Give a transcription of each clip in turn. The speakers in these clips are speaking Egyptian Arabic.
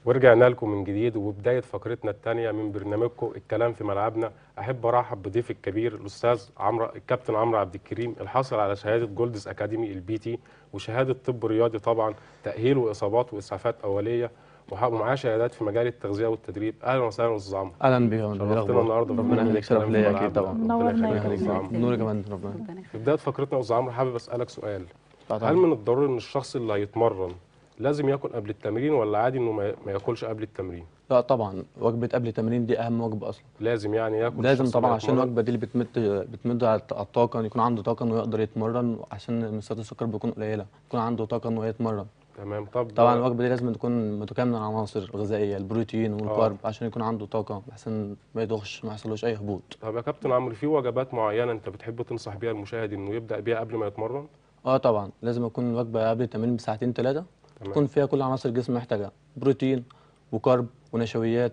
ورجعنا لكم من جديد وبداية فقرتنا الثانية من برنامجكم الكلام في ملعبنا أحب أرحب بضيف الكبير الأستاذ عمرو الكابتن عمرو عبد الكريم الحاصل على شهادة جولدز أكاديمي البي تي وشهادة طب رياضي طبعا تأهيل وإصابات وإسعافات أولية وح- ومعاه شهادات في مجال التغذية والتدريب أهلا وسهلا أستاذ عمرو اهلا بيك يا فندم. إيه شرفتنا الأخبار؟ النهارده في ربنا برنامج يخليك شرف الكلام في ليا اكيد ملعبنا. طبعا ربنا منورنا يخليك يا يا أستاذ كابتن. عمرو. نورك يا فندم ربنا ربنا يخليك. في بداية فقرتنا يا أستاذ عمرو حابب أسألك سؤال طبعا. هل من الضروري ان الشخص اللي هيتمرن لازم ياكل قبل التمرين ولا عادي انه ما ما ياكلش قبل التمرين لا طبعا وجبه قبل التمرين دي اهم وجبه اصلا لازم يعني ياكل لازم الشخص اللي طبعا عشان هيتمرن؟ الوجبه دي اللي بتمد بتمد على الط- على الطاقه إن يكون عنده طاقه انه يقدر يتمرن عشان نسبه السكر بتكون قليله يكون عنده طاقه انه يتمرن تمام طب طبعا الوجبه دي لازم تكون متكامله من العناصر الغذائيه البروتين والكارب عشان يكون عنده طاقه عشان ما يدوخش ما يحصلوش اي هبوط طب يا كابتن عمرو في وجبات معينه انت بتحب تنصح بيها المشاهد انه يبدا بيها قبل ما يتمرن اه طبعا لازم يكون الوجبه قبل التمرين بساعتين ثلاثه تمام. تكون فيها كل عناصر الجسم محتاجها بروتين وكارب ونشويات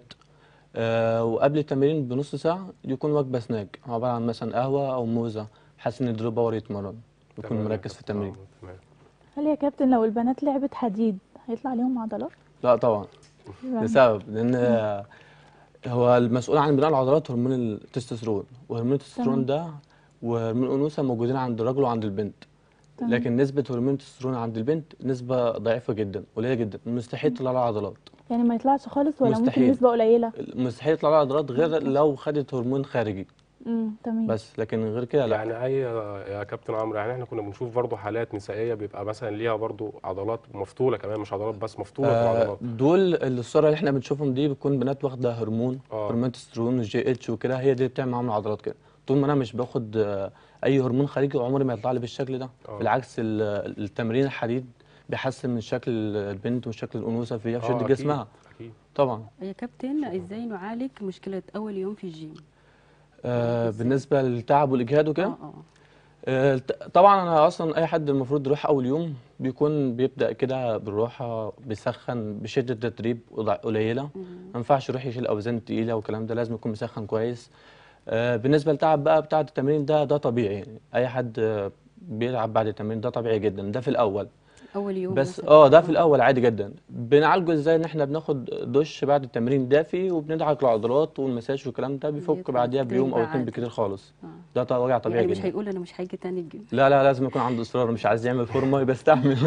آه وقبل التمرين بنص ساعه يكون وجبه سناك عباره عن مثلا قهوه او موزه بحيث ان يديله باور يتمرن يكون تمام يا مركز في كابتن التمرين عمرو، تمام هل يا كابتن لو البنات لعبت حديد هيطلع عليهم عضلات؟ لا طبعا لسبب لان آه، هو المسؤول عن بناء العضلات هرمون التستوستيرون وهرمون التستوستيرون ده وهرمون الانوثه موجودين عند الرجل وعند البنت تمام. لكن نسبه هرمون التستوستيرون عند البنت نسبه ضعيفه جدا قليله جدا مستحيل تطلع لها عضلات يعني ما يطلعش خالص ولا مستحيل. ممكن نسبة قليلة؟ مستحيل يطلع لها عضلات غير لو خدت هرمون خارجي امم تمام بس لكن غير كده لا يعني اي يا كابتن عمرو يعني احنا كنا بنشوف برضه حالات نسائيه بيبقى مثلا ليها برضه عضلات مفتوله كمان مش عضلات بس مفتوله آه عضلات دول الصوره اللي احنا بنشوفهم دي بتكون بنات واخده هرمون آه. هرمون تسترون والجي اتش وكده هي دي اللي بتعمل معاهم العضلات كده طول ما انا مش باخد آه، اي هرمون خارجي عمري ما يطلع لي بالشكل ده آه. بالعكس ال- التمرين الحديد بيحسن من شكل البنت وشكل الانوثه فيها في آه، شد أكيد، جسمها اكيد طبعا يا كابتن ازاي نعالج مشكلة أول يوم في الجيم؟ آه بالنسبه للتعب والاجهاد وكده اه اه آه، ت- طبعا انا اصلا اي حد المفروض يروح اول يوم بيكون بيبدا كده بالراحه بيسخن بشده تدريب قض- قليله ما ينفعش يروح يشيل اوزان تقيله والكلام ده لازم يكون مسخن كويس آه، بالنسبه للتعب بقى بتاع التمرين ده ده طبيعي يعني اي حد آه، بيلعب بعد التمرين ده طبيعي جدا ده في الاول أول يوم بس مثلاً. اه ده في الاول عادي جدا بنعالجه ازاي ان احنا بناخد دش بعد التمرين دافي وبندعك العضلات والمساج والكلام ده بيفك بيطلع بعديها التمرين بيوم او بقى اتنين عادي. بكتير خالص آه. ده ط- وجع طبيعي يعني مش جدا هيقول أنا مش هاجي تاني الجيم لا لا لازم يكون عنده اصرار مش عايز يعمل فورمه يبقى استحمل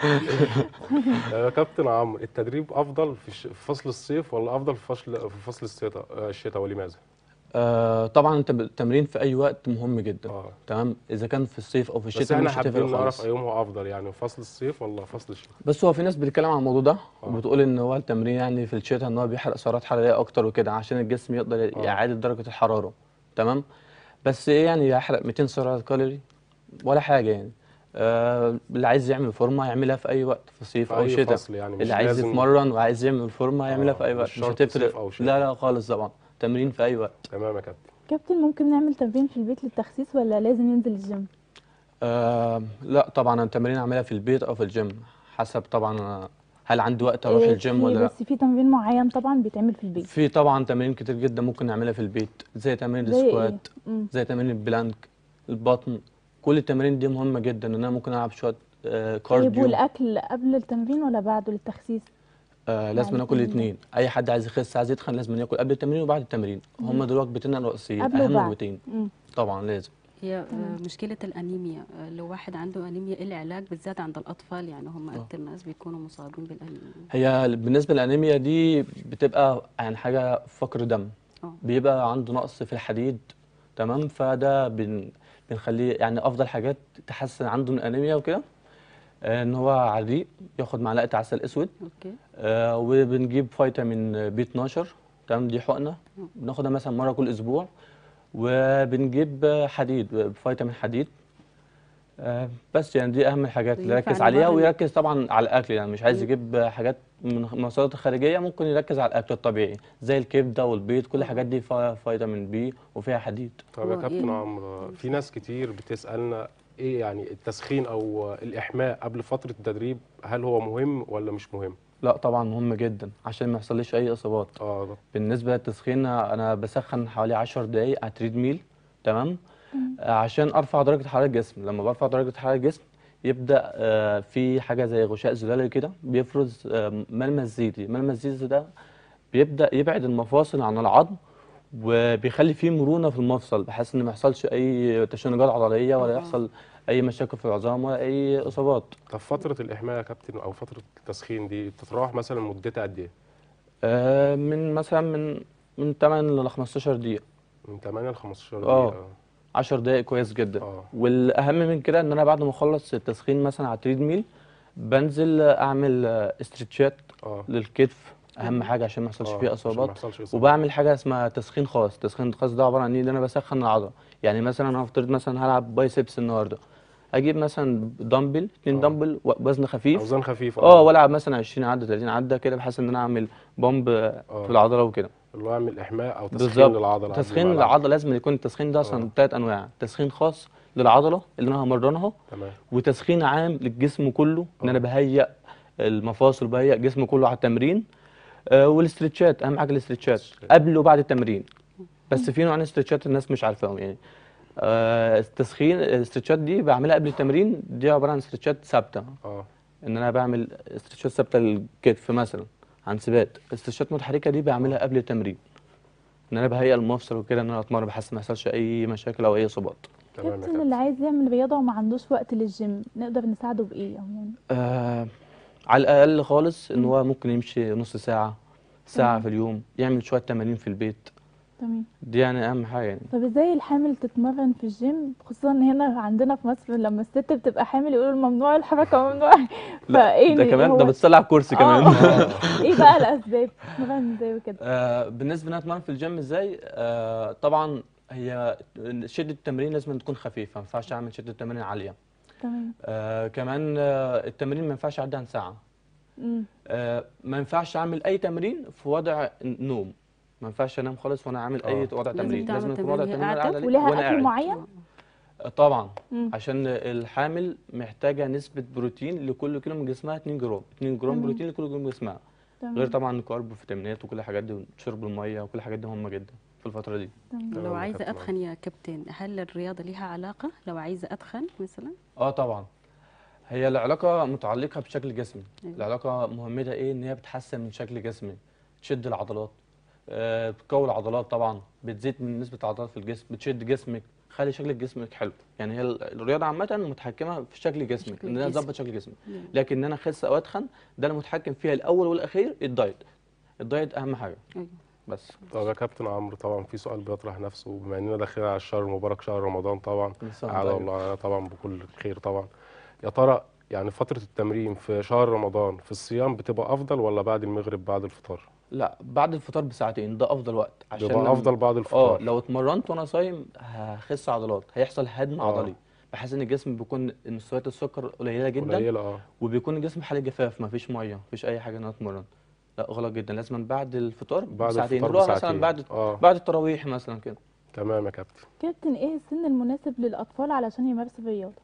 يا كابتن عمرو التدريب افضل في الش- في فصل الصيف ولا افضل في فصل في فصل الشتاء آه، الشتاء ولماذا آه طبعا انت التمرين في اي وقت مهم جدا اه تمام اذا كان في الصيف او في بس الشتاء احنا مش هتفرق حابين نعرف خالص ايهم هو افضل يعني فصل الصيف ولا فصل الشتاء بس هو في ناس بتتكلم عن الموضوع ده آه. وبتقول ان هو التمرين يعني في الشتاء ان هو بيحرق سعرات حراريه اكتر وكده عشان الجسم يقدر آه. يعادل درجه الحراره تمام بس ايه يعني يحرق 200 سعر كالوري ولا حاجه يعني آه اللي عايز يعمل فورمه يعملها في اي وقت في صيف في او اي شتاء فصل يعني مش اللي عايز لازم يتمرن وعايز يعمل فورمه يعملها آه، في اي مش وقت مش شرط صيف هتفرق أو شتاء. لا لا خالص طبعا تمرين في اي وقت تمام يا كابتن كابتن ممكن نعمل تمرين في البيت للتخسيس ولا لازم ننزل الجيم؟ آه لا طبعا التمارين اعملها في البيت او في الجيم حسب طبعا أنا هل عندي وقت اروح إيه، الجيم في- ولا لا بس في تمرين معين طبعا بيتعمل في البيت في طبعا تمارين كتير جدا ممكن نعملها في البيت زي تمارين زي ايه؟ السكوات مم. زي تمارين البلانك البطن كل التمارين دي مهمه جدا ان انا ممكن العب شويه آه طيب كارديو والاكل قبل التمرين ولا بعده للتخسيس؟ آه لازم بعد ناكل التمرين. الاثنين اي حد عايز يخس عايز يتخن لازم ياكل قبل التمرين وبعد التمرين هم دول وجبتين الرئيسيين قبل اهم وبعد. وجبتين مم. طبعا لازم هي آه، مشكلة الأنيميا آه، لو واحد عنده أنيميا إيه العلاج بالذات عند الأطفال يعني هم أكتر ناس بيكونوا مصابين بالأنيميا هي بالنسبه للانيميا دي بتبقى يعني حاجه فقر دم اه بيبقى عنده نقص في الحديد تمام فده بن بنخليه يعني افضل حاجات تحسن عنده من الانيميا وكده آه، ان هو على الريق ياخد معلقه عسل اسود أوكي آه، وبنجيب فيتامين بي 12 تمام دي حقنه بناخدها مثلا مره كل اسبوع وبنجيب آه، حديد آه، فيتامين حديد آه، بس يعني دي اهم الحاجات اللي ينفع يركز عليها نبرد- ويركز طبعا على الاكل يعني مش عايز يجيب آه، حاجات من مصادر خارجيه ممكن يركز على الاكل الطبيعي زي الكبده والبيض كل الحاجات دي فيها فيتامين بي وفيها حديد طب يا هو كابتن إيه؟ عمرو في ناس كتير بتسالنا ايه يعني التسخين او الاحماء قبل فتره التدريب هل هو مهم ولا مش مهم لا طبعا مهم جدا عشان ما يحصليش اي اصابات اه ده بالنسبه للتسخين انا بسخن حوالي 10 دقائق على تريد ميل تمام آه، عشان ارفع درجه حراره الجسم لما برفع درجه حراره الجسم يبدا آه، في حاجه زي غشاء زلالي كده بيفرز آه، ملمس زيتي الملمس الزيتي ده بيبدا يبعد المفاصل عن العظم وبيخلي فيه مرونه في المفصل بحيث ان ما يحصلش اي تشنجات عضليه ولا آه. يحصل اي مشاكل في العظام ولا اي اصابات طب فتره الاحماء يا كابتن او فتره التسخين دي بتتراوح مثلا مدتها قد ايه آه، من مثلا من من 8 ل 15 دقيقه من 8 ل 15 آه. دقيقه 10 دقائق كويس جدا اه والاهم من كده ان انا بعد ما اخلص التسخين مثلا على التريد ميل بنزل اعمل آه، استرتشات اه للكتف اهم حاجه عشان ما يحصلش آه، فيه عشان ما اصابات يحصلش إصابات. وبعمل حاجه اسمها تسخين خاص تسخين خاص ده عباره عن ايه ان انا بسخن العضله يعني مثلا انا هفترض مثلا هلعب بايسبس النهارده اجيب مثلا دمبل اتنين آه. دمبل وزن خفيف اوزان خفيفه اه والعب مثلا 20 عده 30 عده كده بحيث ان انا اعمل بومب آه. في العضله وكده اللي هو يعمل احماء او تسخين بالظبط للعضله قبل تسخين ما ألعب. العضله لازم يكون التسخين ده اصلا ثلاث انواع تسخين خاص للعضله اللي انا همرنها تمام وتسخين عام للجسم كله ان آه. انا بهيئ المفاصل بهيئ جسم كله على التمرين آه والاسترتشات اهم حاجه الاسترتشات قبل وبعد التمرين بس في نوعين استرتشات الناس مش عارفاهم يعني آه التسخين الاسترتشات دي بعملها قبل التمرين دي عباره عن استرتشات ثابته اه ان انا بعمل استرتشات ثابته للكتف مثلا عن ثبات استرتشات متحركه دي بعملها قبل التمرين ان انا بهيئ المفصل وكده ان انا اتمرن بحيث ما يحصلش اي مشاكل او اي اصابات تمام يا كابتن كابتن اللي عايز يعمل رياضة وما عندوش وقت للجيم نقدر نساعده بإيه عموما آه على الاقل خالص ان هو ممكن يمشي نص ساعه ساعه تمام. في اليوم يعمل شويه تمارين في البيت تمام دي يعني اهم حاجه يعني طب ازاي الحامل تتمرن في الجيم خصوصا ان هنا عندنا في مصر لما الست بتبقى حامل يقولوا ممنوع الحركة ممنوع فايه ده اللي كمان هو- ده بتصلي على الكرسي كمان آه. ايه بقى الاسباب تتمرن ازاي وكده آه بالنسبه ان انا اتمرن في الجيم ازاي آه طبعا هي شده التمرين لازم تكون خفيفه ما ينفعش اعمل شده تمارين عاليه تمام آه كمان آه التمرين ما ينفعش يعدي عن ساعه امم آه ما ينفعش اعمل اي تمرين في وضع نوم ما ينفعش انام خالص وانا عامل اي آه. وضع لازم تمرين تعمل لازم يكون تمرين وضع وهي تمرين قاعدة قاعد عليه ولها وانا اكل قاعد معين آه، طبعا مم. عشان الحامل محتاجه نسبه بروتين لكل كيلو من جسمها 2 جرام 2 جرام تمام. بروتين لكل كيلو من جسمها غير تمام طبعا الكارب وفيتامينات وكل الحاجات دي وشرب الميه وكل الحاجات دي مهمه جدا في الفتره دي تمام تمام لو يا عايزة كابتن. أتخن يا كابتن هل الرياضة ليها علاقة لو عايزة أتخن مثلا اه طبعا هي العلاقه متعلقه بشكل جسمي أيوة. العلاقه مهمتها ايه ان هي بتحسن من شكل جسمي تشد العضلات آه بتقوي العضلات طبعا بتزيد من نسبه العضلات في الجسم بتشد جسمك خلي شكل جسمك حلو يعني هي ال- الرياضه عامه متحكمه في شكل جسمك شكل ان انا الجسم. اظبط شكل جسمي مم. لكن ان انا اخس او اتخن ده المتحكم فيها الاول والاخير الدايت الدايت اهم حاجه أيوة. بس طب يا كابتن عمرو طبعا في سؤال بيطرح نفسه بما اننا داخلين على الشهر المبارك شهر رمضان طبعا كل سنة على طيب. الله طبعا بكل خير طبعا يا ترى يعني فترة التمرين في شهر رمضان في الصيام بتبقى أفضل ولا بعد المغرب بعد الفطار؟ لا بعد الفطار بساعتين ده افضل وقت عشان بيبقى لما- أفضل بعد اه الفطار لو اتمرنت وانا صايم هخس عضلات هيحصل هدم آه. عضلي بحيث ان الجسم بيكون مستويات السكر قليله جدا قليلة اه وبيكون الجسم حالة جفاف مفيش ميه مفيش اي حاجه ان انا اتمرن لا غلط جدا لازم بعد الفطار بعد بساعتين الفطار اللي هو مثلا بساعتين. بعد اه بعد التراويح مثلا كده تمام يا كابتن كابتن ايه السن المناسب للاطفال علشان يمارسوا الرياضة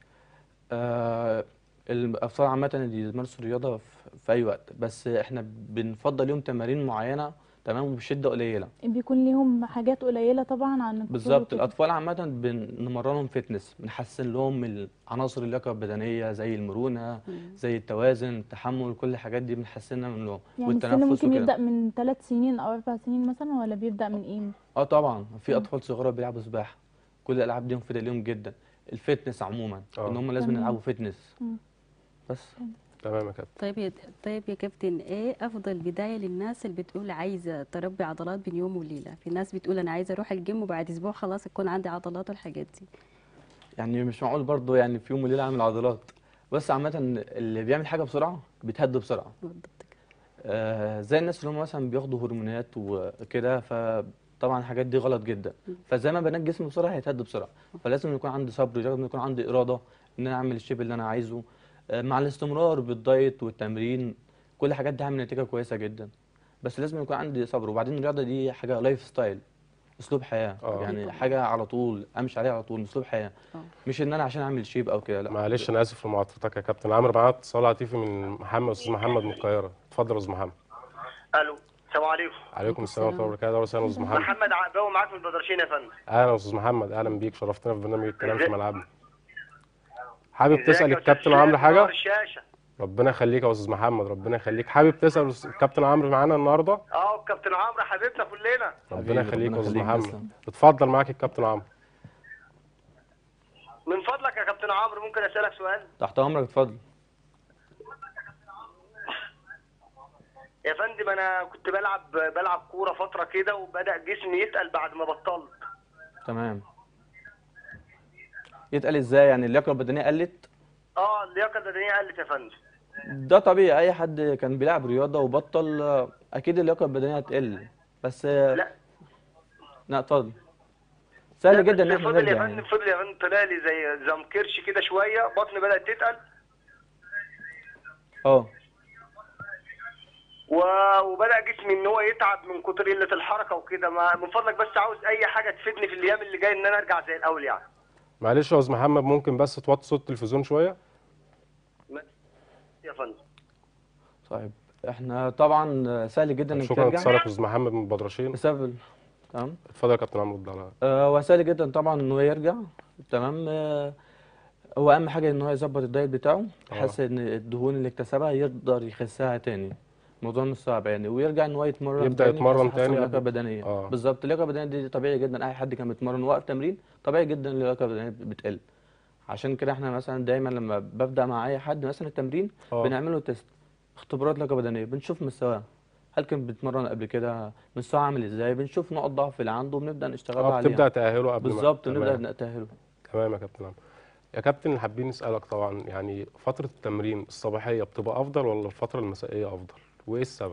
آه الاطفال عامه اللي يمارسوا الرياضه في, في اي وقت بس احنا بنفضل يوم تمارين معينه تمام وبشده قليله بيكون ليهم حاجات قليلة طبعا عن الكبار بالظبط وكده. الاطفال عامه بنمرنهم فتنس بنحسن لهم ال- عناصر اللياقه البدنيه زي المرونه مم. زي التوازن التحمل كل الحاجات دي بنحسنها منهم يعني السن والتنفس ممكن وكده يبدأ من ثلاث سنين أو أربع سنين مثلا ولا بيبدأ من إيه؟ اه طبعا في مم. اطفال صغيره بيلعبوا سباحه كل الالعاب دي مفيده ليهم جدا الفتنس عموما آه. ان هم لازم تمام. يلعبوا فتنس مم. بس تمام يا كابتن طيب يا طيب يا كابتن ايه افضل بدايه للناس اللي بتقول عايزه تربي عضلات بين يوم وليله في ناس بتقول انا عايزه اروح الجيم وبعد اسبوع خلاص يكون عندي عضلات والحاجات دي يعني مش معقول برضه يعني في يوم وليله اعمل عضلات بس عامه اللي بيعمل حاجه بسرعه بيتهد بسرعه بالضبط كده آه زي الناس اللي هم مثلا بياخدوا هرمونات وكده فطبعا الحاجات دي غلط جدا مم. فزي ما بنات جسمي بسرعه هيتهد بسرعه فلازم يكون عندي صبر لازم يكون عندي اراده ان انا اعمل الشيب اللي انا عايزه آه مع الاستمرار بالدايت والتمرين كل الحاجات دي هعمل نتيجه كويسه جدا بس لازم يكون عندي صبر وبعدين الرياضه دي حاجه لايف ستايل اسلوب حياه آه. يعني طبعاً. حاجه على طول امشي عليها على طول اسلوب حياه اه مش ان انا عشان اعمل شيب او كده لا معلش أنا آسف لمعاطفتك يا كابتن عمرو معاك اتصال هاتفي من محمد أستاذ محمد من القاهرة اتفضل يا أستاذ محمد الو السلام عليكم عليكم السلام ورحمة الله وبركاته أهلا وسهلا يا أستاذ محمد محمد عباوي معاك من البدرشين يا فندم أهلا يا أستاذ محمد أهلا بيك شرفتنا في برنامج الكلام في إزاي؟ ملعبنا حابب ازيك تسال يا أستاذ الكابتن عمرو شادي؟ حاجه منور الشاشه ربنا يخليك يا استاذ محمد ربنا يخليك حابب تسال الكابتن عمرو معانا النهارده اه الكابتن عمرو حبيبنا كلنا ربنا حبيبي، يخليك يا ربنا استاذ يخليك، محمد تسلم. اتفضل معاك الكابتن عمرو من فضلك يا كابتن عمرو ممكن اسالك سؤال تحت امرك اتفضل يا فندم انا كنت بلعب بلعب كوره فتره كده وبدا جسمي يتقل بعد ما بطلت تمام يتقال ازاي يعني اللياقه البدنيه قلت اه اللياقه البدنيه قلت يا فندم ده طبيعي اي حد كان بيلعب رياضه وبطل آه، اكيد اللياقه البدنيه هتقل بس آه، لا لا اتفضل سهل لا، جدا ان بس احنا فضل يا نرجع فندم يعني فضل يا فندم طلع لي زي زم كرش كده شويه بطني بدات تتقل اه و- وبدا جسمي ان هو يتعب من كتر قله الحركه وكده ما من فضلك بس عاوز اي حاجه تفيدني في الايام اللي جايه ان انا ارجع زي الاول يعني معلش يا استاذ محمد ممكن بس توطي صوت التلفزيون شويه يا فندم طيب احنا طبعا آه، سهل جدا انك شكرا ترجع لاتصالك يا استاذ محمد من بدرشين بسبب ال- تمام اتفضل يا كابتن عمرو رد على آه، هو سهل جدا طبعا ان هو يرجع تمام آه، هو اهم حاجه ان هو يظبط الدايت بتاعه بحيث ان الدهون اللي اكتسبها يقدر يخسها تاني الموضوع مش صعب يعني ويرجع ان هو يتمرن يبدأ تاني يتمرن بحيث يحسن تاني اللياقه قبل- البدنيه آه. بالظبط اللياقه البدنيه دي طبيعي جدا اي حد كان بيتمرن وقف تمرين طبيعي جدا اللياقه البدنيه بتقل عشان كده احنا مثلا دايما لما ببدا مع اي حد مثلا التمرين آه. بنعمل له تيست اختبارات لياقه بدنيه بنشوف مستواه هل كان بيتمرن قبل كده مستواه عامل ازاي بنشوف نقط ضعف اللي عنده وبنبدا نشتغل اه عليها بتبدا تاهله قبل ما بالظبط تمام. نبدا نتاهله تمام يا كابتن عمرو يا كابتن حابين نسالك طبعا يعني فتره التمرين الصباحيه بتبقى افضل ولا الفتره المسائيه افضل وايه السبب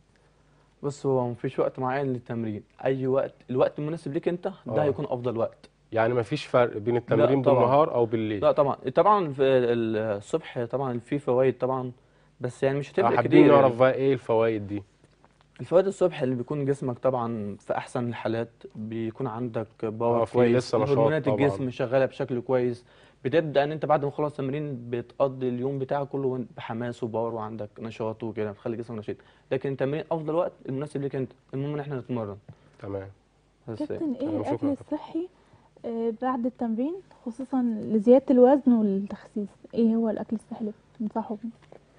بص هو مفيش وقت معين للتمرين اي وقت الوقت المناسب ليك انت ده آه. هيكون افضل وقت يعني مفيش فرق بين التمرين طبعاً. بالنهار او بالليل لا طبعا طبعا في ال- الصبح طبعا في فوائد طبعا بس يعني مش آه، هتفرق حابين كتير نعرف يعني. بقى ايه الفوائد دي الفوائد الصبح اللي بيكون جسمك طبعا في احسن الحالات بيكون عندك باور آه، في كويس لسه نشاط هرمونات طبعاً. الجسم شغاله بشكل كويس بتبدا ان انت بعد ما تخلص تمرين بتقضي اليوم بتاعك كله وانت بحماس وباور وعندك نشاط وكده بتخلي جسمك نشيط لكن التمرين افضل وقت المناسب ليك انت المهم ان احنا نتمرن تمام بس كابتن ايه تمام، الاكل شكراً. الصحي آه، بعد التمرين خصوصا لزيادة الوزن والتخسيس ايه هو الاكل الصحي اللي بتنصحه بيه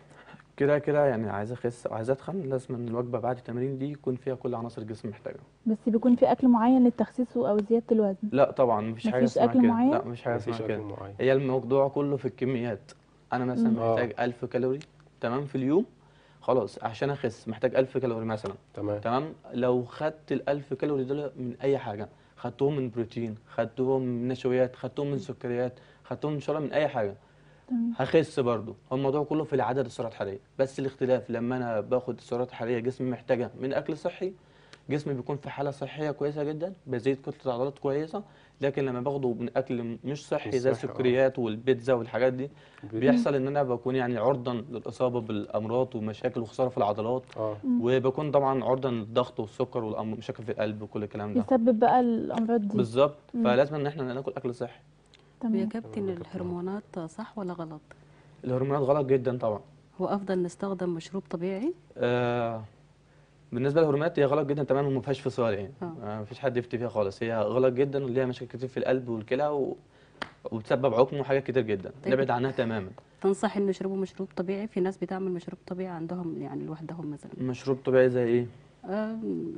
كده كده يعني عايز اخس او عايز اتخن لازم ان الوجبه بعد التمرين دي يكون فيها كل عناصر الجسم محتاجها بس بيكون في اكل معين للتخسيس او زيادة الوزن لا طبعا مفيش حاجه مفيش اسمها أكل كده معين؟ لا مفيش حاجه مفيش اسمها اكل كده معين هي الموضوع كله في الكميات انا مثلا مم. آه. محتاج 1000 كالوري تمام في اليوم خلاص عشان اخس محتاج 1000 كالوري مثلا تمام تمام لو خدت ال 1000 كالوري دول من اي حاجه خدتهم من بروتين خدتهم من نشويات خدتهم من سكريات خدتهم ان شاء الله من اي حاجه تمام هخس برضو هو الموضوع كله في العدد السعرات الحراريه بس الاختلاف لما انا باخد السعرات الحراريه جسمي محتاجها من اكل صحي جسمي بيكون في حاله صحيه كويسه جدا بزيد كتله عضلات كويسه لكن لما باخده من اكل مش صحي مش زي صحي، آه. السكريات والبيتزا والحاجات دي بيحصل ان انا بكون يعني عرضا للاصابه بالامراض ومشاكل وخساره في العضلات اه وبكون طبعا عرضا للضغط والسكر والمشاكل في القلب وكل الكلام ده يسبب بقى الامراض دي بالظبط مم. فلازم ان احنا ناكل اكل صحي يا تمام كابتن الهرمونات صح ولا غلط الهرمونات غلط جدا طبعا هو افضل نستخدم مشروب طبيعي آه بالنسبه للهرمونات هي غلط جدا تماما وما فيهاش فصال يعني آه. آه مفيش حد يفتي فيها خالص هي غلط جدا وليها مشاكل كتير في القلب والكلى و... وبتسبب عقم وحاجات كتير جدا طيب. نبعد عنها تماما تنصح انه يشربوا مشروب طبيعي في ناس بتعمل مشروب طبيعي عندهم يعني لوحدهم مثلا مشروب طبيعي زي ايه آه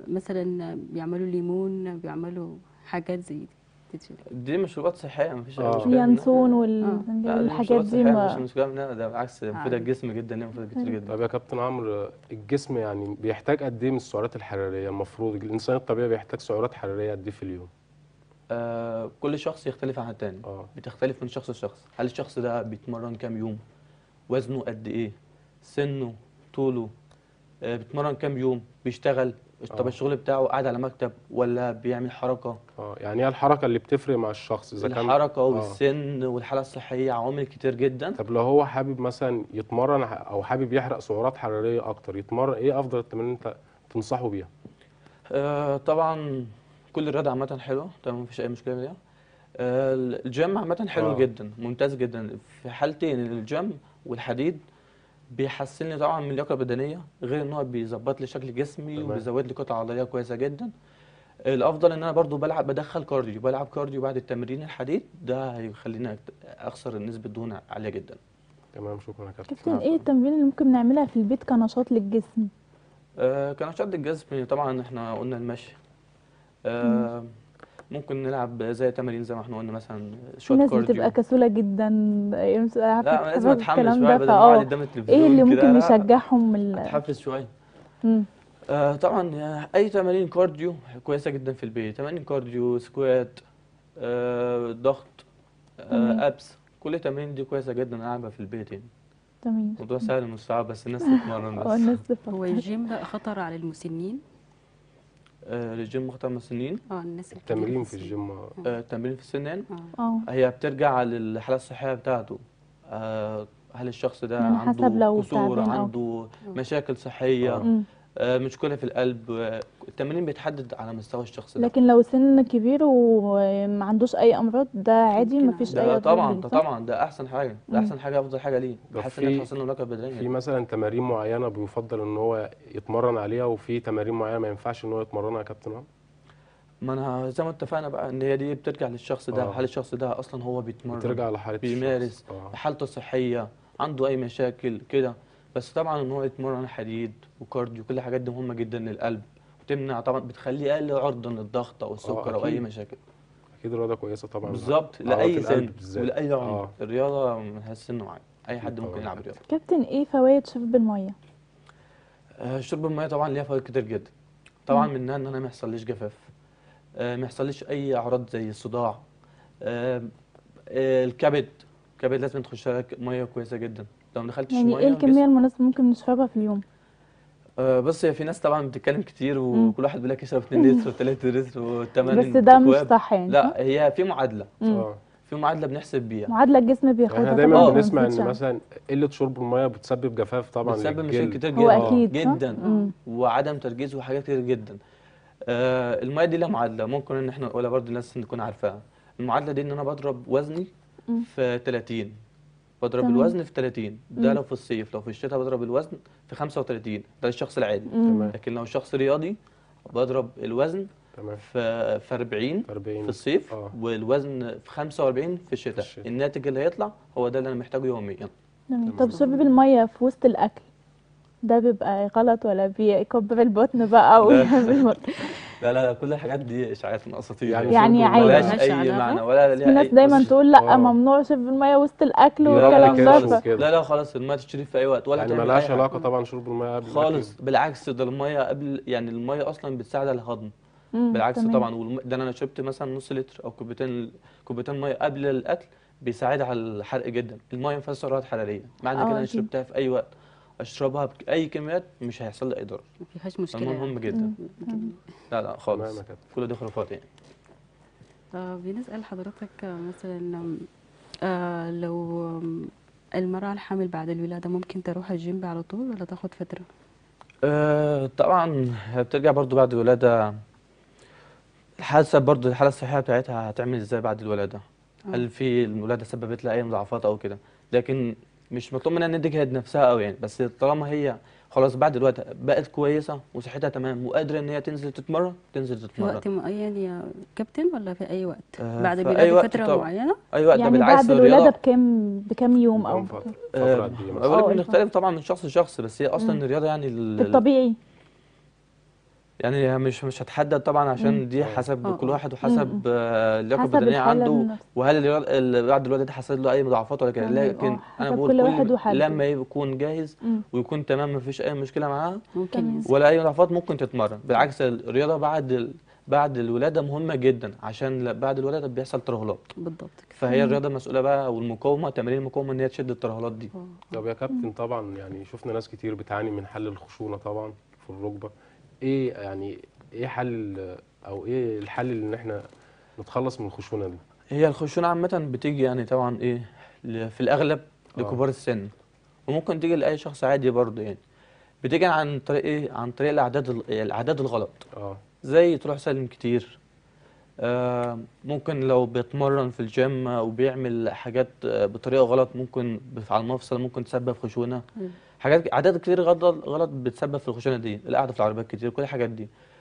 مثلا بيعملوا ليمون بيعملوا حاجات زي دي تتشرب. دي مشروبات صحيه مفيش اي آه. مشكله منها. ينسون آه. والزنجبيل لا، دي الحاجات مشروبات دي صحية، ما مش مشكله منها ده بالعكس مفيده عادي. للجسم جدا ليها مفيده كتير جدا طب يا كابتن عمرو الجسم يعني بيحتاج قد ايه من السعرات الحراريه المفروض الانسان الطبيعي بيحتاج سعرات حراريه قد ايه في اليوم آه كل شخص يختلف عن التاني اه بتختلف من شخص لشخص هل الشخص ده بيتمرن كام يوم وزنه قد ايه سنه طوله آه بيتمرن كام يوم بيشتغل طب آه. الشغل بتاعه قاعد على مكتب ولا بيعمل حركة اه يعني هي الحركه اللي بتفرق مع الشخص اذا كان الحركة آه. والسن والحالة الصحية عوامل كتير جدا طب لو هو حابب مثلا يتمرن ح- او حابب يحرق سعرات حراريه اكتر يتمرن ايه افضل التمارين انت تنصحه بيها آه طبعا كل الرياضة عامة حلوة تمام مفيش أي مشكلة فيها آه الجيم عامة حلو آه. جدا ممتاز جدا في حالتين الجيم والحديد بيحسن لي طبعا من اللياقة البدنية غير ان هو بيظبط لي شكل جسمي تمام. وبيزود لي كتلة عضلية كويسة جدا الافضل ان انا برضو بلعب بدخل كارديو بلعب كارديو بعد التمرين الحديد ده هيخليني اخسر نسبه دهون عاليه جدا تمام شكرا يا كابتن كابتن ايه التمرين اللي ممكن نعملها في البيت كنشاط للجسم آه كنشاط الجسم طبعا احنا قلنا المشي آه ممكن نلعب زي تمارين زي ما احنا قلنا مثلا في شويه ناس كارديو بتبقى كسولة جدا إيه، مش عارفة لا لازم تتحرك اتحمس الكلام شويه ده بدل ما اقعد فاه قدام التلفزيون ايه اللي كده، ممكن لا، يشجعهم ال... اتحفز شويه مم. آه طبعا يا- اي تمارين كارديو كويسه جدا في البيت تمارين كارديو سكوات آه ضغط تمام. آه ابس كل التمارين دي كويسه جدا العبها في البيت يعني تمام الموضوع سهل مش صعب بس الناس تتمرن هو بس الناس هو تفكر الجيم ده خطر على المسنين آه الجيم مختار من السنين اه الناس الكبيرة التمرين في السن. الجيم آه، آه التمرين في السنان اه اه هي بترجع للحاله الصحيه بتاعته آه هل الشخص ده يعني حسب عنده لو كسور تعبان أو- عنده مشاكل صحيه مم. آه مشكله في القلب آه التمرين بيتحدد على مستوى الشخص ده لكن لو سن كبير وما عندوش اي امراض ده عادي ممكن مفيش اي ده اضرار طبعا ليه، ده صح؟ طبعا ده احسن حاجه ده مم. احسن حاجه افضل حاجه ليه طب بحس ان هي في- تحسن له اللياقه البدنيه في مثلا تمارين معينه بيفضل ان هو يتمرن عليها وفي تمارين معينه ما ينفعش ان هو يتمرنها يا كابتن عمرو؟ ما انا زي ما اتفقنا بقى ان هي دي بترجع للشخص ده آه. هل الشخص ده اصلا هو بيتمرن بترجع لحاله بيمارس الشخص اه حالته الصحيه عنده اي مشاكل كده بس طبعا ان هو يتمرن حديد وكارديو كل الحاجات دي مهمه جدا للقلب وتمنع طبعا بتخليه اقل عرضه للضغط او السكر او اي أكيد. مشاكل اكيد رياضه كويسه طبعا بالظبط عضلات لاي القلب سن بالذات. ولاي عمر اه الرياضه ملهاش سن معين اي حد أكيد ممكن طبعاً. يلعب رياضه كابتن ايه فوائد شرب الميه آه، شرب الميه طبعا ليها فوائد كتير جدا طبعا منها ان انا ما يحصليش جفاف آه، ما يحصليش اي اعراض زي الصداع آه، آه، الكبد الكبد لازم تخش لها ميه كويسه جدا لو ما دخلتش يعني ميه ايه الكميه الجسم- المناسبه ممكن نشربها في اليوم آه، بص هي في ناس طبعا بتتكلم كتير مم. وكل واحد بيقول لك يشرب 2 لتر و3 لتر و8 بس ده مش صح يعني صح؟ لا هي في معادله مم. اه في معادله بنحسب بيها معادله الجسم بياخدها احنا طبعاً دايما ما بنسمع نزيدش ان عنها. مثلا قله شرب الميه بتسبب جفاف طبعا بتسبب مشاكل للجلد كتير هو جدا اكيد صح؟ جدا مم. وعدم تركيز وحاجات كتير جدا آه الميه دي لها معادله ممكن ان احنا نقولها برضه الناس تكون عارفاها المعادله دي ان انا بضرب وزني مم. في 30 بضرب تمام. الوزن في 30 ده مم. لو في الصيف لو في الشتاء بضرب الوزن في 35 ده الشخص العادي مم. تمام لكن لو شخص رياضي بضرب الوزن تمام في في 40 40 في الصيف اه والوزن في 45 في الشتاء الشتاء. الناتج اللي هيطلع هو ده اللي انا محتاجه يوميا تمام. تمام. طب شرب الميه في وسط الاكل ده بيبقى غلط ولا بيكبر البطن بقى ويعمل البطن لا لا لا كل الحاجات دي اشاعات من اساطير يعني يعني شرب عادي. المية- ملهاش ملهاش اي علاقة؟ معنى ولا ليها في ناس أي- دايما بص- تقول لا آه. ممنوع شرب الميه وسط الاكل لا، والكلام لا، ده كده ف- كده. لا لا خلاص الميه تشتري في اي وقت ولا يعني تعمل ملهاش أي حاجة. علاقه طبعا شرب الميه قبل خالص الأكل. بالعكس ده الميه قبل يعني الميه اصلا بتساعد على الهضم مم، بالعكس تمام. طبعا والم... ده انا شربت مثلا نص لتر او كوبايتين كوبايتين ميه قبل الاكل بيساعد على الحرق جدا الميه ما فيهاش سعرات حراريه معنى آه، كده انا أكيد. شربتها في اي وقت اشربها باي كميات مش هيحصل لي اي ضرر ما فيهاش مشكله المهم مهم جدا مم. لا لا تمام خالص يا كابتن كل دي خرافات يعني آه بنسأل حضرتك آه، مثلا آه لو آم، المرأة الحامل بعد الولادة ممكن تروح الجيم على طول ولا تاخد فترة؟ أه طبعا هي بترجع برضو بعد الولادة حسب برضو الحالة الصحية بتاعتها هتعمل ازاي بعد الولادة هل في الولادة سببت لها أي مضاعفات أو كده لكن مش مطلوب منها إن تجهد نفسها أوي يعني بس طالما هي خلاص بعد الولادة بقت كويسة وصحتها تمام وقادرة إن هي تنزل تتمرن تنزل في تتمرن وقت معين يا كابتن ولا في أي وقت؟ آه، بعد في أي الولادة وقت فترة طبعا. معينة؟ أي وقت ده يعني بالعكس بعد الولاده الرياضة بكام بكام يوم او كام فتره آه، فتره قد ايه مثلا أولا آه، بنختلف طبعا من شخص لشخص بس هي أصلا مم. الرياضة يعني في ال- الطبيعي يعني هي مش مش هتحدد طبعا عشان مم. دي آه. حسب آه، كل آه. واحد مم. وحسب آه، اللياقه حسب البدنيه الحالة عنده النفسية. وهل الرياض- اللي بعد الولاده حصل له اي مضاعفات ولا كده تمام، لكن آه، انا حسب بقول كل واحد كل وحالته. لما يكون جاهز مم. ويكون تمام مفيش اي مشكله معاه ممكن تمام. ينزل ولا اي مضاعفات ممكن تتمرن بالعكس الرياضه بعد ال... بعد الولاده مهمه جدا عشان ل- بعد الولاده بيحصل ترهلات بالضبط كده فهي الرياضه مسؤوله بقى والمقاومه تمارين المقاومه ان هي تشد الترهلات دي آه. طب يا كابتن طبعا يعني شفنا ناس كتير بتعاني من حل الخشونه طبعا في الركبه ايه يعني ايه حل او ايه الحل ان احنا نتخلص من الخشونه دي هي الخشونه عامه بتيجي يعني طبعا ايه ل- في الاغلب آه. لكبار السن وممكن تيجي لاي شخص عادي برضه يعني بتيجي عن طريق ايه عن طريق الاعداد ال- الاعداد الغلط اه زي تروح سلم كتير آه ممكن لو بيتمرن في الجيم وبيعمل حاجات آه، بطريقه غلط ممكن بف- على المفصل ممكن تسبب خشونه مم. حاجات عادات كتير غلط غلط بتسبب في الخشونه دي القعده في العربيات كتير كل الحاجات دي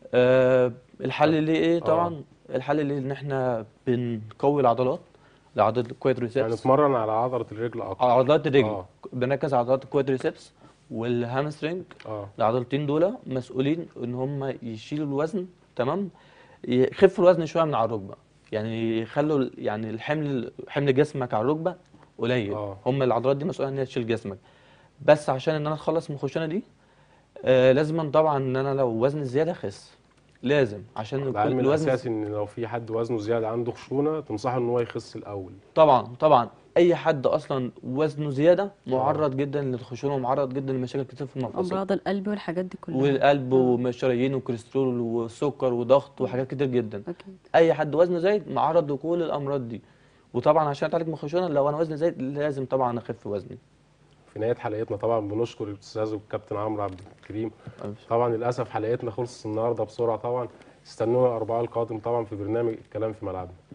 آه الحل ليه ايه آه. طبعا الحل ليه ان احنا بنقوي العضلات العضلات يعني الكوادريسبس اتمرن على عضله الرجل اكتر عضلات الرجل آه. بنركز على عضلات الكوادريسبس والهامسترنج اه العضلتين دول مسؤولين ان هم يشيلوا الوزن تمام يخفوا الوزن شويه من على الركبه يعني يخلوا ال- يعني الحمل حمل جسمك على الركبه قليل آه. هم العضلات دي مسؤوله ان هي تشيل جسمك بس عشان ان انا اتخلص من الخشونه دي آه لازم طبعا ان انا لو وزن زياده اخس لازم عشان ده كل- علم الوزن الاساسي ان لو في حد وزنه زياده عنده خشونه تنصحه ان هو يخس الاول طبعا طبعا اي حد اصلا وزنه زياده معرض جدا للخشونه ومعرض جدا لمشاكل كتير في المفاصل امراض القلب والحاجات دي كلها والقلب وشرايين وكوليسترول وسكر وضغط وحاجات كتير جدا اكيد اي حد وزنه زايد معرض لكل الامراض دي وطبعا عشان اتعالج من الخشونه لو انا وزني زايد لازم طبعا اخف وزني في نهايه حلقتنا طبعا بنشكر الاستاذ والكابتن عمرو عبد الكريم طبعا للاسف حلقتنا خلصت النهارده بسرعه طبعا استنونا الاربعاء القادم طبعا في برنامج الكلام في ملعبنا